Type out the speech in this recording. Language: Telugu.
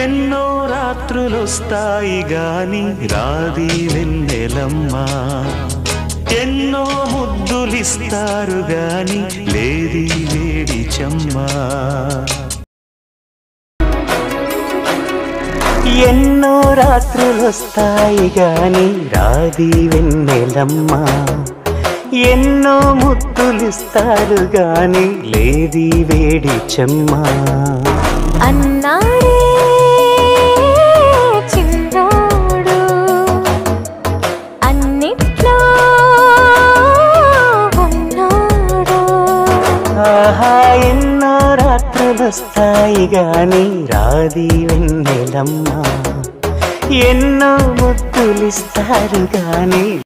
ఎన్నో రాత్రులొస్తాయి గాని రాది వెన్నెలమ్మా ఎన్నో ముద్దులిస్తారు గాని లేది వేడి చెమ్మా ఎన్నో రాత్రులొస్తాయి గాని రాది వెన్నెలమ్మా ఎన్నో ముద్దులిస్తారు గాని లేది వేడి చెమ్మా అన్నాడే చిన్నోడు అన్నిట్లో ఉన్నాడు ఆహా ఎన్నో రాత్రులొస్తాయి గాని రాది వెన్నెలమ్మా ఎన్నో ముద్దులిస్తారు గాని